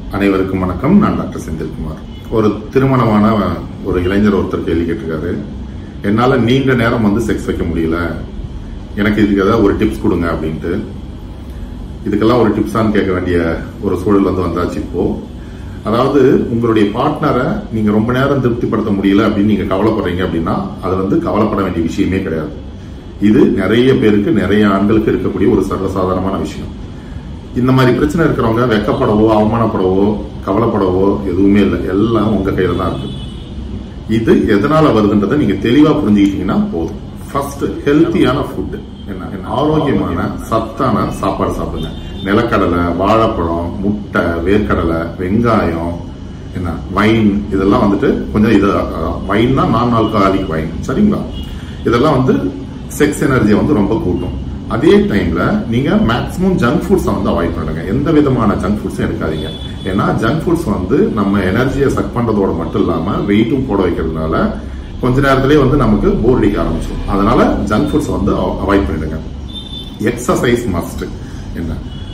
அனைவருக்கும் வணக்கம் நான் டாக்டர் செந்தில்குமார் ஒரு திருமணமான ஒரு இளைஞர் ஒருத்தர் கேள்வி கேட்டிருக்காரு என்னால நீண்ட நேரம் வந்து செக்ஸ் வைக்க முடியல எனக்கு இதுக்கு ஏதாவது ஒரு டிப்ஸ் கொடுங்க அப்படின்ட்டு இதுக்கெல்லாம் ஒரு டிப்ஸான்னு கேட்க வேண்டிய ஒரு சூழல் வந்து வந்தாச்சு இப்போ அதாவது உங்களுடைய பார்ட்னரை நீங்க ரொம்ப நேரம் திருப்திப்படுத்த முடியல அப்படின்னு நீங்க கவலைப்படுறீங்க அப்படின்னா அது வந்து கவலைப்பட வேண்டிய விஷயமே கிடையாது இது நிறைய பேருக்கு நிறைய ஆண்களுக்கு இருக்கக்கூடிய ஒரு சர்வசாதாரணமான விஷயம் இந்த மாதிரி பிரச்சனை இருக்கிறவங்க வெக்கப்படவோ அவமானப்படவோ கவலைப்படவோ எதுவுமே இல்லை எல்லாம் உங்க கையில தான் இருக்கு இது எதனால வருதுன்றதை நீங்க தெளிவா புரிஞ்சுக்கிட்டீங்கன்னா போதும் ஃபர்ஸ்ட் ஹெல்த்தியான ஃபுட் என்ன என்ன ஆரோக்கியமான சத்தான சாப்பாடு சாப்பிடுங்க நிலக்கடலை வாழைப்பழம் முட்டை வேர்க்கடலை வெங்காயம் என்ன வைன் இதெல்லாம் வந்துட்டு கொஞ்சம் இது வைன்னா நான் ஆல்கஹாலிக் வைன் சரிங்களா இதெல்லாம் வந்து செக்ஸ் எனர்ஜியை வந்து ரொம்ப கூட்டும் அதே டைம்ல நீங்க மேக்ஸிமம் ஜங்க் ஃபுட்ஸை வந்து அவாய்ட் பண்ணுங்க எந்த விதமான ஜங்க் ஃபுட்ஸும் எடுக்காதீங்க ஏன்னா ஜங்க் ஃபுட்ஸ் வந்து நம்ம எனர்ஜியை சக் பண்றதோட மட்டும் இல்லாம வெயிட்டும் போட வைக்கிறதுனால கொஞ்ச நேரத்திலேயே வந்து நமக்கு போர் அடிக்க ஆரம்பிச்சிடும் அதனால ஜங்க் ஃபுட்ஸ் வந்து அவாய்ட் பண்ணிடுங்க எக்ஸசைஸ் மஸ்ட் என்ன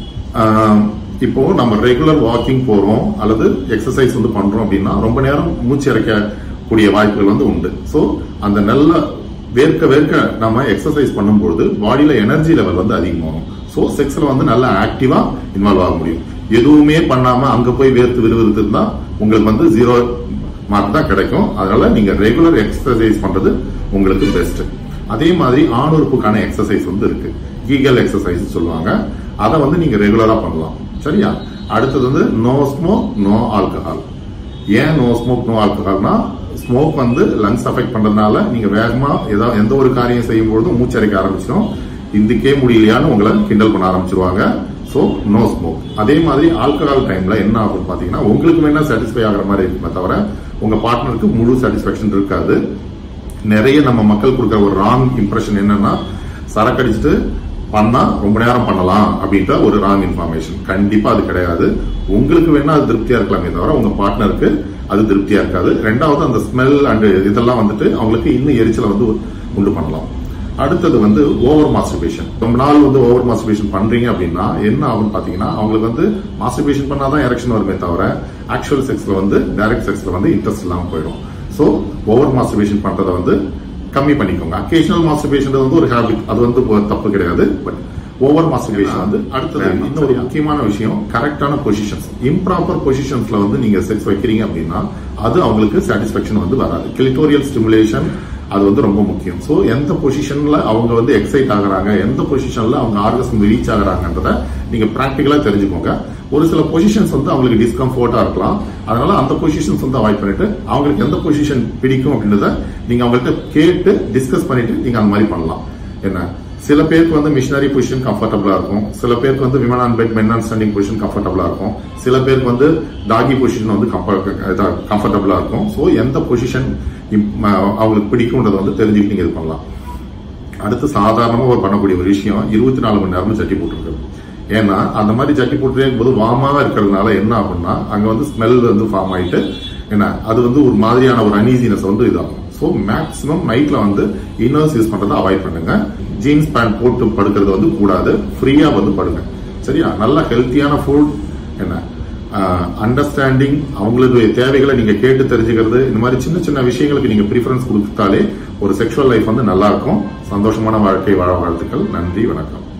ஆஹ் இப்போ நம்ம ரெகுலர் வாக்கிங் போறோம் அல்லது எக்ஸசைஸ் வந்து பண்றோம் அப்படின்னா ரொம்ப நேரம் மூச்சு இறைக்கக்கூடிய வாய்ப்புகள் வந்து உண்டு சோ அந்த நல்ல வேர்க்க வேர்க்க நம்ம எக்ஸசைஸ் பண்ணும்போது பாடியில எனர்ஜி லெவல் வந்து அதிகமாகும் சோ செக்ஸ்ல வந்து நல்லா ஆக்டிவா இன்வால்வ் ஆக முடியும் எதுவுமே பண்ணாம அங்க போய் வேர்த்து விறுவிறுத்து இருந்தா உங்களுக்கு வந்து ஜீரோ மார்க் தான் கிடைக்கும் அதனால நீங்க ரெகுலர் எக்ஸசைஸ் பண்றது உங்களுக்கு பெஸ்ட் அதே மாதிரி ஆணுறுப்புக்கான எக்ஸசைஸ் வந்து இருக்கு கீகல் எக்ஸசைஸ் சொல்லுவாங்க அதை வந்து நீங்க ரெகுலரா பண்ணலாம் சரியா அடுத்தது வந்து நோ ஸ்மோக் நோ ஆல்கஹால் ஏன் நோ ஸ்மோக் நோ ஆல்கஹால்னா ஸ்மோக் வந்து லங்ஸ் அஃபெக்ட் பண்றதுனால நீங்க வேகமா ஏதாவது எந்த ஒரு காரியம் செய்யும் பொழுதும் மூச்சரைக்க ஆரம்பிச்சிடும் இதுக்கே முடியலையான்னு உங்களை கிண்டல் பண்ண ஆரம்பிச்சிருவாங்க ஸோ நோ ஸ்மோக் அதே மாதிரி ஆல்கஹால் டைம்ல என்ன ஆகும் பாத்தீங்கன்னா உங்களுக்கு வேணா சாட்டிஸ்ஃபை ஆகிற மாதிரி இருக்குமே தவிர உங்க பார்ட்னருக்கு முழு சாட்டிஸ்பாக்சன் இருக்காது நிறைய நம்ம மக்கள் கொடுக்குற ஒரு ராங் இம்ப்ரெஷன் என்னன்னா சரக்கடிச்சிட்டு பண்ணா ரொம்ப நேரம் பண்ணலாம் அப்படின்ற ஒரு ராங் இன்ஃபர்மேஷன் கண்டிப்பா அது கிடையாது உங்களுக்கு வேணா அது திருப்தியா இருக்கலாமே தவிர உங்க பார்ட்னருக்கு அது திருப்தியா இருக்காது ரெண்டாவது அந்த ஸ்மெல் அண்ட் இதெல்லாம் வந்துட்டு அவங்களுக்கு இன்னும் எரிச்சலை வந்து உண்டு பண்ணலாம் அடுத்தது வந்து ஓவர் மாஸ்டர்பேஷன் ரொம்ப நாள் வந்து ஓவர் மாஸ்டர்பேஷன் பண்றீங்க அப்படின்னா என்ன ஆகும் பாத்தீங்கன்னா அவங்களுக்கு வந்து மாஸ்டர்பேஷன் பண்ணாதான் எரெக்ஷன் வருமே தவிர ஆக்சுவல் செக்ஸ்ல வந்து டைரக்ட் செக்ஸ்ல வந்து இன்ட்ரெஸ்ட் இல்லாம போயிடும் சோ ஓவர் மாஸ்டர்பேஷன் பண்றதை வந்து கம்மி பண்ணிக்கோங்க அக்கேஷனல் மாஸ்டர்பேஷன் வந்து ஒரு ஹேபிட் அது வந்து தப்பு கிடையாது பட் ஓவர் மாஸ்டர்பேஷன் வந்து அடுத்தது இன்னொரு முக்கியமான விஷயம் கரெக்டான பொசிஷன்ஸ் இம்ப்ராப்பர் பொசிஷன்ஸ்ல வந்து நீங்க செக்ஸ் வைக்கிறீங்க அப்படின்னா அது அவங்களுக்கு சாட்டிஸ்பாக்சன் வந்து வராது கிளிட்டோரியல் ஸ்டிமுலேஷன் அது வந்து ரொம்ப முக்கியம் சோ எந்த பொசிஷன்ல அவங்க வந்து எக்ஸைட் ஆகுறாங்க எந்த பொசிஷன்ல அவங்க ஆர்கசம் ரீச் ஆகுறாங்கன்றத நீங்க பிராக்டிகலா தெரிஞ்சுக்கோங்க ஒரு சில பொசிஷன்ஸ் வந்து அவங்களுக்கு டிஸ்கம்ஃபர்ட்டா இருக்கலாம் அதனால அந்த பொசிஷன்ஸ் வந்து அவாய்ட் பண்ணிட்டு அவங்களுக்கு எந்த பொசிஷன் பிடிக்கும் அப்படின்றத நீங்க அவங்கள்ட்ட கேட்டு டிஸ்கஸ் பண்ணிட்டு நீங்க அந்த மாதிரி பண்ணலாம் என்ன சில பேருக்கு வந்து மிஷினரி பொசிஷன் கம்ஃபர்டபுளா இருக்கும் சில பேருக்கு வந்து women on bed men on standing position கம்ஃபர்டபுளா இருக்கும் சில பேருக்கு வந்து டாகி பொசிஷன் வந்து கம்ஃபர்டபுளா இருக்கும் ஸோ எந்த பொசிஷன் அவங்களுக்கு பிடிக்கும்ன்றதை வந்து தெரிஞ்சுக்கிட்டு நீங்க இது பண்ணலாம் அடுத்து சாதாரணமா ஒரு பண்ணக்கூடிய ஒரு விஷயம் இருபத்தி நாலு மணி நேரமும் சட்டி போட்டுருக்கிறது ஏன்னா அந்த மாதிரி சட்டி போட்டுட்டே போது வாமாவா இருக்கிறதுனால என்ன ஆகும்னா அங்க வந்து ஸ்மெல் வந்து ஃபார்ம் ஆயிட்டு என்ன அது வந்து ஒரு மாதிரியான ஒரு அனீசினஸ் வந்து இதாகும் ஸோ மேக்ஸிமம் நைட்ல வந்து இன்னர்ஸ் யூஸ் பண்றதை அவாய்ட் பண்ணுங்க ஜீன்ஸ் பேண்ட் போட்டு படுக்கிறது வந்து கூடாது ஃப்ரீயா வந்து படுங்க சரியா நல்ல ஹெல்த்தியான ஃபுட் என்ன அண்டர்ஸ்டாண்டிங் அவங்களுடைய தேவைகளை நீங்க கேட்டு தெரிஞ்சுக்கிறது இந்த மாதிரி சின்ன சின்ன விஷயங்களுக்கு நீங்க ப்ரிஃபரன்ஸ் கொடுத்தாலே ஒரு செக்ஷுவல் லைஃப் வந்து நல்லா இருக்கும் சந்தோஷமான வாழ்க்கை வாழ வாழ்த்துக்கள் நன்றி வணக்கம்